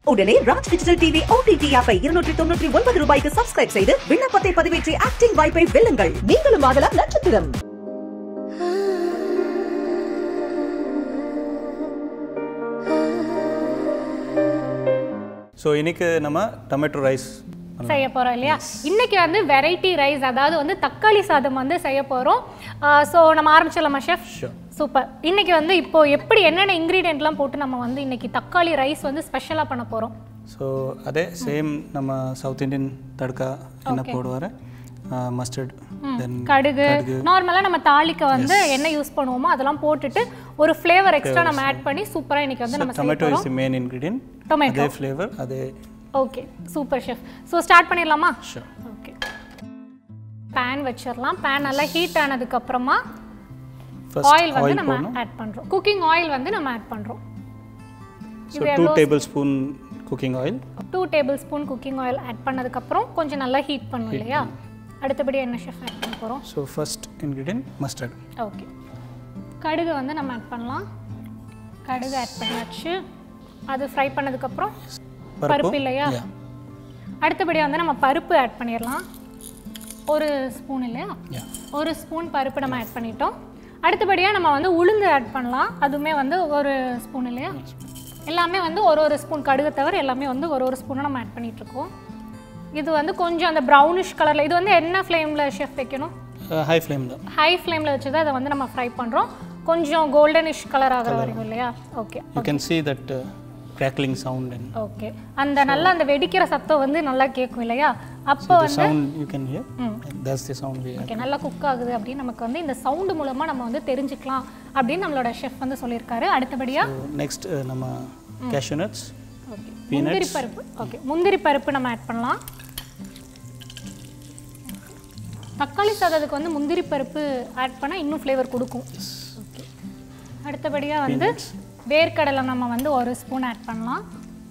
உடனே Raj digital TV OTT ஆப்பை இருநூற்றி தொண்ணூற்றி ஒன்பது ரூபாய்க்கு சப்ஸ்கிரைப் செய்து விண்ணப்பத்தை பதிவேற்றி ஆக்டிங் வாய்ப்பை வெல்லுங்கள் நீங்களும் ஆகலாம் நட்சத்திரம் ஸோ இன்னைக்கு நம்ம டொமேட்டோ ரைஸ் செய்ய போறோம் இல்லையா இன்னைக்கு வந்து வெரைட்டி ரைஸ் அதாவது வந்து தக்காளி சாதம் வந்து செய்ய போறோம் ஸோ நம்ம ஆரம்பிச்சிடலாமா ஷெஃப் Sure. சூப்பர் இன்னைக்கு வந்து இப்போ எப்படி என்னென்ன இன்க்ரீடியன்ட்லாம் போட்டு நம்ம வந்து இன்னைக்கு தக்காளி ரைஸ் வந்து ஸ்பெஷலாக பண்ண போறோம் ஸோ அதே சேம் நம்ம சவுத் இந்தியன் தடுக்கா என்ன போடுவார் மஸ்டர்ட் தென் கடுகு நார்மலாக நம்ம தாளிக்க வந்து என்ன யூஸ் பண்ணுவோமோ அதெல்லாம் போட்டுட்டு ஒரு ஃப்ளேவர் எக்ஸ்ட்ரா நம்ம ஆட் பண்ணி சூப்பராக இன்னைக்கு வந்து நம்ம செய்ய டொமேட்டோ போறோம் is the main ingredient tomato அதே ஃப்ளேவர் அதே okay super chef so start பண்ணிடலாமா ஷூர் ஓகே பேன் வச்சிடலாம் பேன் நல்லா ஹீட் ஆனதுக்கு அப்புறமா ஃபர்ஸ்ட் ஆயில் வந்து ஆயில் நம்ம போடணும் ஆட் பண்றோம் குக்கிங் ஆயில் வந்து நம்ம ஆட் பண்றோம் so two tablespoon cooking oil two tablespoon cooking oil add பண்ணதுக்கு அப்புறம் கொஞ்சம் நல்லா ஹீட் பண்ணும் இல்லையா அடுத்தபடி என்ன ஷெஃப் ஆட் பண்ண போறோம் so first ingredient mustard okay கடுகு வந்து நம்ம ஆட் பண்ணலாம் கடுகு ஆட் பண்ணியாச்சு அது ஃப்ரை பண்ணதுக்கப்புறம் பருப்பு இல்லையா Yeah. அடுத்தபடியாக வந்து நம்ம பருப்பு ஆட் பண்ணிடலாம் ஒரு ஸ்பூன் இல்லையா Yeah. ஒரு ஸ்பூன் பருப்பு நம்ம ஆட் பண்ணிட்டோம் அடுத்தபடியாக நம்ம வந்து உளுந்து ஆட் பண்ணலாம் அதுவுமே வந்து ஒரு ஸ்பூன் இல்லையா எல்லாமே வந்து ஒரு ஒரு ஸ்பூன் கடுகை தவிர எல்லாமே வந்து ஒரு ஒரு ஸ்பூனை நம்ம ஆட் பண்ணிட்டு இருக்கோம் இது வந்து கொஞ்சம் அந்த ப்ரௌனிஷ் கலரில் இது வந்து என்ன ஃப்ளேமில் ஷெஃப் வைக்கணும் ஹை ஃப்ளேம் தான் ஹை ஃப்ளேமில் வச்சு தான் இதை வந்து நம்ம ஃப்ரை பண்ணுறோம் கொஞ்சம் கோல்டனிஷ் கலர் ஆகிற வரைக்கும் இல்லையா okay you can see that crackling sound and okay அந்த நல்லா அந்த வெடிக்கிற சத்தம் வந்து நல்லா கேட்கும் இல்லையா அப்போ the வந்து sound you can hear that's the sound we have okay நல்லா குக் ஆகுது அப்படின்னு நமக்கு வந்து இந்த சவுண்டு மூலமாக நம்ம வந்து தெரிஞ்சுக்கலாம் அப்படின்னு நம்மளோட ஷெஃப் வந்து சொல்லியிருக்காரு அடுத்தபடியாக so next uh, நம்ம cashew nuts ஓகே முந்திரி பருப்பு ஓகே முந்திரி பருப்பு நம்ம ஆட் பண்ணலாம் தக்காளி சாதத்துக்கு வந்து முந்திரி பருப்பு ஆட் பண்ணால் இன்னும் ஃப்ளேவர் கொடுக்கும் ஓகே அடுத்தபடியாக வந்து வேர்க்கடலை நம்ம வந்து ஒரு ஸ்பூன் ஆட் பண்ணலாம்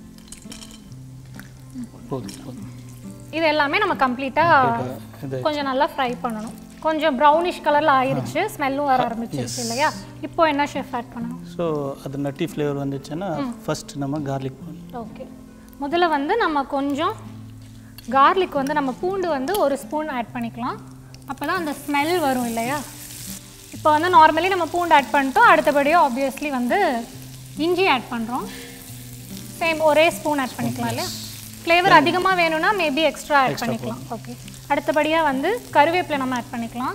போதும் போதும் இது எல்லாமே நம்ம கம்ப்ளீட்டாக இது கொஞ்சம் நல்லா ஃப்ரை பண்ணணும் கொஞ்சம் ப்ரௌனிஷ் கலரில் ஆயிருச்சு ஸ்மெல்லும் வர ஆரம்பிச்சிருச்சு இல்லையா இப்போ என்ன ஷெஃப் ஆட் பண்ணணும் ஸோ அது நட்டி ஃப்ளேவர் வந்துச்சுன்னா ஃபர்ஸ்ட் நம்ம கார்லிக் போடணும் ஓகே முதல்ல வந்து நம்ம கொஞ்சம் கார்லிக் வந்து நம்ம பூண்டு வந்து ஒரு ஸ்பூன் ஆட் பண்ணிக்கலாம் அப்போ தான் அந்த ஸ்மெல் வரும் இல்லையா இப்போ வந்து நார்மலி நம்ம பூண்டு ஆட் பண்ணிட்டோம் அடுத்தபடியாக ஆப்வியஸ்லி வந்து இஞ்சி ஆட் பண்ணுறோம் சேம் ஒரே ஸ்பூன் ஆட் பண்ணிக்கலாம் இல்லையா ஃப்ளேவர் அதிகமாக வேணும்னா மேபி எக்ஸ்ட்ரா ஆட் பண்ணிக்கலாம் ஓகே அடுத்தபடியாக வந்து கருவேப்பிலை நம்ம ஆட் பண்ணிக்கலாம்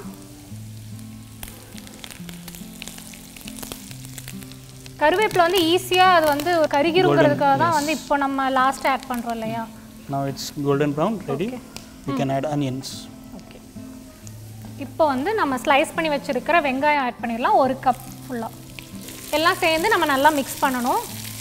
கருவேப்பிலை வந்து ஈஸியாக அது வந்து கருகிருங்கிறதுக்காக தான் வந்து இப்போ நம்ம லாஸ்ட் ஆட் பண்ணுறோம் இல்லையா now it's golden brown ready we can add onions okay இப்போ வந்து நம்ம ஸ்லைஸ் பண்ணி வச்சிருக்கிற வெங்காயம் ஆட் பண்ணிடலாம் ஒரு கப் ஃபுல்லாக எல்லாம் சேர்ந்து நம்ம நல்லா மிக்ஸ் பண்ணணும்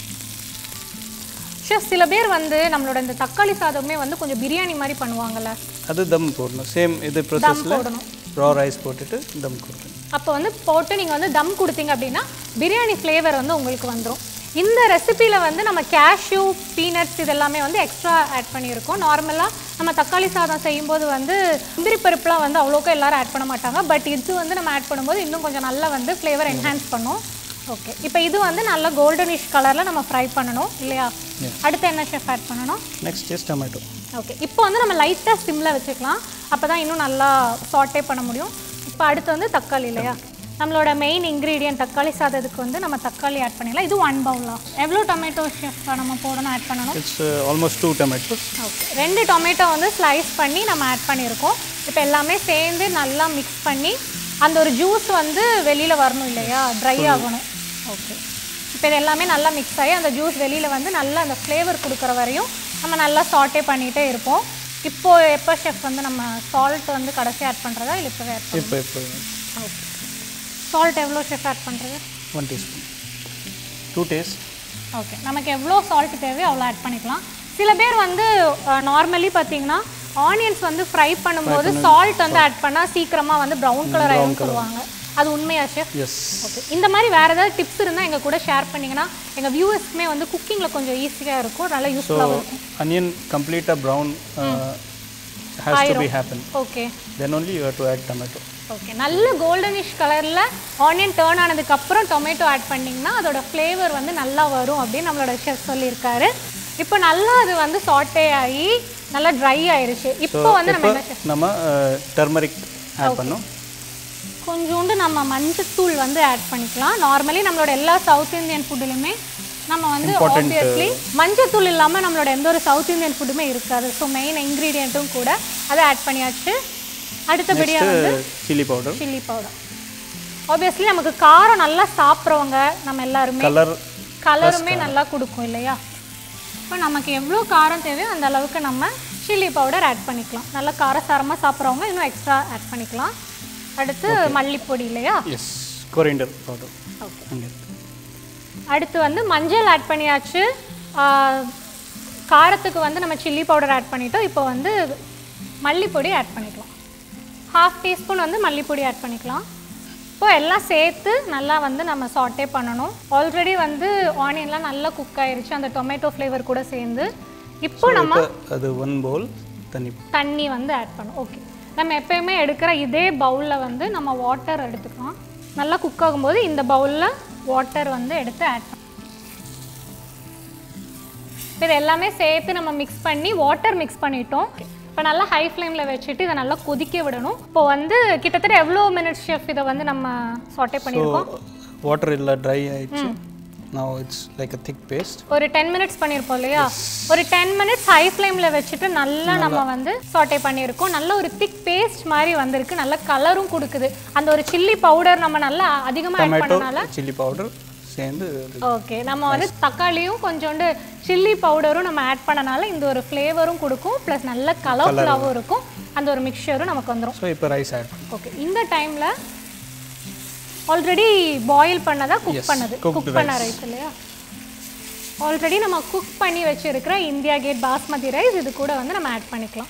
ஷெஃப் சில பேர் வந்து நம்மளோட இந்த தக்காளி சாதமே வந்து கொஞ்சம் பிரியாணி மாதிரி பண்ணுவாங்கல்ல அது தம் போடணும் சேம் இது ப்ராசஸில் போடணும். ரா ரைஸ் போட்டுட்டு தம் கொடுக்கணும் அப்போ வந்து போட்டு நீங்கள் வந்து தம் கொடுத்தீங்க அப்படின்னா பிரியாணி ஃப்ளேவர் வந்து உங்களுக்கு வந்துடும் இந்த ரெசிபியில் வந்து நம்ம கேஷ்யூ பீனட்ஸ் இதெல்லாமே வந்து எக்ஸ்ட்ரா ஆட் பண்ணியிருக்கோம் நார்மலாக நம்ம தக்காளி சாதம் செய்யும்போது வந்து முந்திரி பருப்புலாம் வந்து அவ்வளோக்கா எல்லாரும் ஆட் பண்ண மாட்டாங்க பட் இது வந்து நம்ம ஆட் பண்ணும்போது இன்னும் கொஞ்சம் நல்லா வந்து ஃப்ளேவர் என்ஹான்ஸ் பண்ணும் ஓகே இப்போ இது வந்து நல்லா கோல்டனிஷ் கலரில் நம்ம ஃப்ரை பண்ணணும் இல்லையா அடுத்து என்ன ஷெஃப் ஆட் பண்ணணும் நெக்ஸ்ட் இஸ் டொமேட்டோ ஓகே இப்போ வந்து நம்ம லைட்டாக சிம்மில் வச்சுக்கலாம் அப்போ தான் இன்னும் நல்லா சாட்டே பண்ண முடியும் இப்போ அடுத்து வந்து தக்காளி இல்லையா நம்மளோட மெயின் இன்க்ரீடியன்ட் தக்காளி சாதத்துக்கு வந்து நம்ம தக்காளி ஆட் பண்ணிடலாம் இது ஒன் பவுலா எவ்வளோ டொமேட்டோ ஷெஃப் நம்ம போடணும் ஆட் பண்ணணும் it's almost two tomatoes okay ரெண்டு டொமேட்டோ வந்து ஸ்லைஸ் பண்ணி நம்ம ஆட் பண்ணியிருக்கோம் இப்போ எல்லாமே சேர்ந்து நல்லா மிக்ஸ் பண்ணி அந்த ஒரு ஜூஸ் வந்து வெளியில் வரணும் இல்லையா ட்ரை ஆகணும் ஓகே இப்போ இது எல்லாமே நல்லா மிக்ஸ் ஆகி அந்த ஜூஸ் வெளியில் வந்து நல்லா அந்த ஃப்ளேவர் கொடுக்குற வரையும் நம்ம நல்லா சாட்டே பண்ணிகிட்டே இருப்போம் இப்போ எப்போ ஷெஃப் வந்து நம்ம சால்ட் வந்து கடைசி ஆட் பண்ணுறதா இல்லை இப்போவே ஆட் பண்ணுறோம் இப்போ இப்போ ஓகே சால்ட் எவ்வளோ ஷெஃப் ஆட் பண்ணுறது one teaspoon to taste okay நமக்கு எவ்வளோ சால்ட் தேவையோ அவ்வளோ ஆட் பண்ணிக்கலாம் சில பேர் வந்து நார்மலி பார்த்தீங்கன்னா ஆனியன்ஸ் வந்து ஃப்ரை பண்ணும்போது சால்ட் வந்து ஆட் பண்ணால் சீக்கிரமாக வந்து ப்ரௌன் கலர் ஆயிடும் சொல்லுவாங்க அது உண்மையா ஷெஃப் எஸ் ஓகே இந்த மாதிரி வேறு ஏதாவது டிப்ஸ் இருந்தால் எங்கள் கூட ஷேர் பண்ணிங்கன்னா எங்கள் வியூவர்ஸ்க்குமே வந்து குக்கிங்கில் கொஞ்சம் ஈஸியாக இருக்கும் நல்லா ஸோ யூஸ்ஃபுல்லாகவும் இருக்கும் onion கம்ப்ளீட்டாக brown has to be happen okay then only you have to add tomato okay நல்ல கோல்டனிஷ் கலரில் ஆனியன் டேர்ன் ஆனதுக்கப்புறம் டொமேட்டோ ஆட் பண்ணிங்கன்னா அதோட ஃப்ளேவர் வந்து நல்லா வரும் அப்படின்னு நம்மளோட ஷெஃப் சொல்லியிருக்காரு இப்போ நல்லா அது வந்து சாட்டே ஆகி நல்லா ட்ரை ஆயிருச்சு இப்போ வந்து நம்ம இப்போ என்ன chef? நம்ம டர்மரிக் ஆட் பண்ணோம் கொஞ்சோண்டு நம்ம மஞ்சத்தூள் வந்து ஆட் பண்ணிக்கலாம் நார்மலி நம்மளோட எல்லா சவுத் இந்தியன் ஃபுட்டுலையுமே நம்ம வந்து Important, ஆப்வியஸ்லி மஞ்சத்தூள் இல்லாமல் நம்மளோட எந்த ஒரு சவுத் இந்தியன் ஃபுட்டுமே இருக்காது ஸோ மெயின் இன்க்ரீடியண்ட்டும் கூட அதை ஆட் பண்ணியாச்சு அடுத்தபடியாக வந்து chilli powder chilli powder obviously நமக்கு காரம் நல்லா சாப்பிட்றவங்க நம்ம எல்லாருமே கலர் கலருமே நல்லா கொடுக்கும் இல்லையா இப்போ நமக்கு எவ்வளோ காரம் தேவையோ அந்த அளவுக்கு நம்ம சில்லி பவுடர் ஆட் பண்ணிக்கலாம் நல்லா காரசாரமாக சாப்பிட்றவங்க இன்னும் எக்ஸ்ட்ரா ஆட் பண்ணிக்கலாம் அடுத்து மல்லிப்பொடி இல்லையா எஸ் கொரியண்டர் பவுடர் ஓகே அங்கே அடுத்து வந்து மஞ்சள் ஆட் பண்ணியாச்சு ஆ, காரத்துக்கு வந்து நம்ம சில்லி பவுடர் ஆட் பண்ணிட்டோம் இப்போ வந்து மல்லிப்பொடி ஆட் பண்ணிக்கலாம் ஹாஃப் டீஸ்பூன் வந்து மல்லிப்பொடி ஆட் பண்ணிக்கலாம் இப்போ எல்லாம் சேர்த்து நல்லா வந்து நம்ம சாட்டே பண்ணணும் ஆல்ரெடி வந்து ஆனியன்லாம் நல்லா குக் ஆயிருச்சு அந்த டொமேட்டோ ஃப்ளேவர் கூட சேர்ந்து இப்போ நம்ம இப்போ அது ஒன் பவுல் தண்ணி தண்ணி வந்து ஆட் பண்ணணும் ஓகே நம்ம எப்பயுமே எடுக்கிற இதே பவுலில் வந்து நம்ம வாட்டர் எடுத்துக்கலாம் நல்லா குக் ஆகும்போது இந்த பவுலில் வாட்டர் வந்து எடுத்து ஆட் பண்ணணும் இது எல்லாமே சேர்த்து நம்ம மிக்ஸ் பண்ணி வாட்டர் மிக்ஸ் பண்ணிட்டோம் இப்போ நல்லா ஹை ஃப்ளேமில் வச்சுட்டு இதை நல்லா கொதிக்க விடணும் இப்போ வந்து கிட்டத்தட்ட எவ்வளோ மினிட்ஸ் ஷெஃப் இதை வந்து நம்ம சாட்டே ஸோ பண்ணியிருக்கோம் வாட்டர் இல்லை ட்ரை ஆயிடுச்சு now it's like a thick paste ஒரு டென் மினிட்ஸ் பண்ணியிருப்போம் இல்லையா ஒரு டென் மினிட்ஸ் ஹை ஃப்ளேமில் வச்சுட்டு நல்லா நம்ம வந்து சாட்டே பண்ணியிருக்கோம் நல்ல ஒரு திக் பேஸ்ட் மாதிரி வந்திருக்கு நல்ல கலரும் கொடுக்குது அந்த ஒரு சில்லி பவுடர் நம்ம நல்லா அதிகமாக ஆட் டொமேட்டோ பண்ணனால சில்லி பவுடர் சேர்ந்து ஓகே நம்ம வந்து தக்காளியும் கொஞ்சோண்டு சில்லி பவுடரும் நம்ம ஆட் பண்ணனால இந்த ஒரு ஃப்ளேவரும் கொடுக்கும் ப்ளஸ் நல்ல கலர்ஃபுல்லாகவும் இருக்கும் அந்த ஒரு மிக்சரும் நமக்கு வந்துடும் ஸோ இப்போ ரைஸ் ஆட் ஓகே இந்த டைமில் ஆல்ரெடி பாயில் பண்ணதா குக் Yes, பண்ணது cooked குக் பண்ண ரைஸ் இல்லையா ஆல்ரெடி நம்ம குக் பண்ணி வச்சிருக்கிற இந்தியா கேட் பாஸ்மதி ரைஸ் இது கூட வந்து நம்ம ஆட் பண்ணிக்கலாம்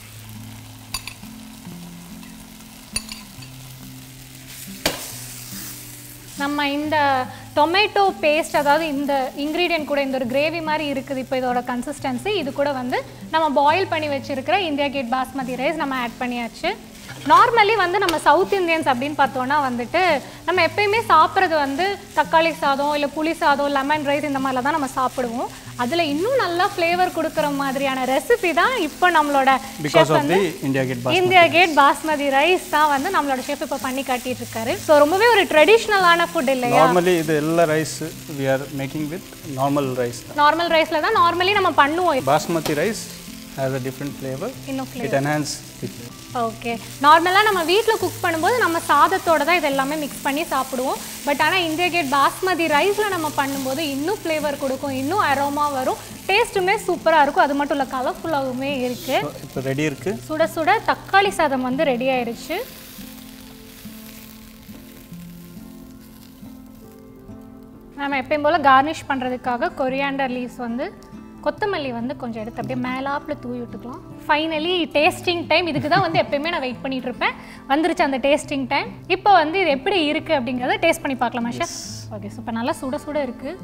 நம்ம இந்த டொமேட்டோ பேஸ்ட் அதாவது இந்த இன்க்ரீடியன்ட் கூட இந்த ஒரு கிரேவி மாதிரி இருக்குது இப்போ இதோட கன்சிஸ்டன்சி இது கூட வந்து நம்ம பாயில் பண்ணி வச்சிருக்கிற இந்தியா கேட் பாஸ்மதி ரைஸ் நம்ம ஆட் பண்ணியாச்சு நார்மலி வந்து நம்ம சவுத் இந்தியன்ஸ் அப்படின்னு பார்த்தோன்னா வந்துட்டு நம்ம எப்பயுமே சாப்பிட்றது வந்து தக்காளி சாதம் இல்லை புளி சாதம் லெமன் ரைஸ் இந்த மாதிரிலாம் தான் நம்ம சாப்பிடுவோம் அதில் இன்னும் நல்லா ஃப்ளேவர் கொடுக்குற மாதிரியான ரெசிபி தான் இப்போ நம்மளோட பிகாஸ் chef ஆஃப் வந்து தி இந்தியா கேட் பாஸ் இந்தியா கேட் பாஸ்மதி ரைஸ் தான் வந்து நம்மளோட ஷெஃப் இப்போ பண்ணி காட்டிட்டு இருக்காரு ஸோ ரொம்பவே ஒரு ட்ரெடிஷ்னலான ஃபுட் இல்லையா நார்மலி இது எல்லா rice we are making with normal rice தான் நார்மல் ரைஸ்ல தான் நார்மலி நம்ம பண்ணுவோம் basmati rice has a different flavour இன்னும் flavour it enhance it okay நார்மலாக நம்ம வீட்டில் குக் பண்ணும்போது நம்ம சாதத்தோட தான் இது எல்லாமே மிக்ஸ் பண்ணி சாப்பிடுவோம் பட் ஆனால் இந்தியா கேட் பாஸ்மதி ரைஸில் நம்ம பண்ணும்போது இன்னும் ஃப்ளேவர் கொடுக்கும் இன்னும் அரோமா வரும் டேஸ்ட்டுமே சூப்பராக இருக்கும் அது மட்டும் இல்லை கலர்ஃபுல்லாகவுமே இருக்குது இப்போ ரெடி இருக்கு சுட சுட தக்காளி சாதம் வந்து ரெடி ஆயிருச்சு நம்ம எப்பயும் போல் கார்னிஷ் பண்ணுறதுக்காக கொரியாண்டர் லீவ்ஸ் வந்து கொத்தமல்லி வந்து கொஞ்சம் எடுத்து அப்படியே மேலாப்பில் தூவி விட்டுக்கலாம் ஃபைனலி டேஸ்டிங் டைம் இதுக்கு தான் வந்து எப்பயுமே நான் வெயிட் பண்ணிட்டு இருப்பேன் வந்துருச்சு அந்த டேஸ்டிங் டைம் இப்போ வந்து இது எப்படி இருக்குது அப்படிங்கிறத டேஸ்ட் பண்ணி பார்க்கலாமா ஷெஃப் ஓகே சூப்பர் நல்லா சுட சுட இருக்குது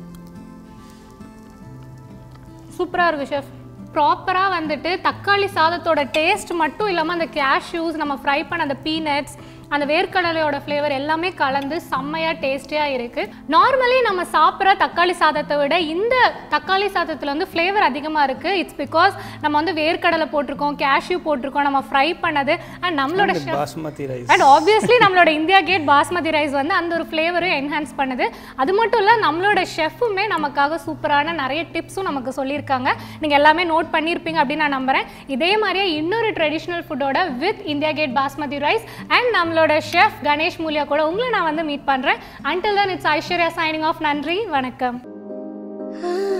சூப்பராக இருக்கு ஷெஃப் ப்ராப்பராக வந்துட்டு தக்காளி சாதத்தோட டேஸ்ட் மட்டும் இல்லாமல் அந்த கேஷ்யூஸ் நம்ம ஃப்ரை பண்ண அந்த பீனட்ஸ் அந்த வேர்க்கடலையோட ஃப்ளேவர் எல்லாமே கலந்து செம்மையாக டேஸ்டியாக இருக்குது நார்மலி நம்ம சாப்பிட்ற தக்காளி சாதத்தை விட இந்த தக்காளி சாதத்தில் வந்து ஃப்ளேவர் அதிகமாக இருக்குது இட்ஸ் பிகாஸ் நம்ம வந்து வேர்க்கடலை போட்டிருக்கோம் கேஷ்யூ போட்டிருக்கோம் நம்ம ஃப்ரை பண்ணது அண்ட் நம்மளோட chef- basmati rice and obviously நம்மளோட இந்தியா கேட் பாஸ்மதி ரைஸ் வந்து அந்த ஒரு ஃப்ளேவரும் என்ஹான்ஸ் பண்ணுது அது மட்டும் இல்லை நம்மளோட ஷெஃப்புமே நமக்காக சூப்பரான நிறைய டிப்ஸும் நமக்கு சொல்லியிருக்காங்க நீங்கள் எல்லாமே நோட் பண்ணியிருப்பீங்க அப்படின்னு நான் நம்புகிறேன் இதே மாதிரியே இன்னொரு ட்ரெடிஷ்னல் ஃபுட்டோட with India Gate basmati rice and நம்மளோட ஷெஃப் கணேஷ் மூலியா கூட உங்களை நான் வந்து மீட் பண்ணுறேன் until then it's Aishwarya signing off நன்றி வணக்கம் Ah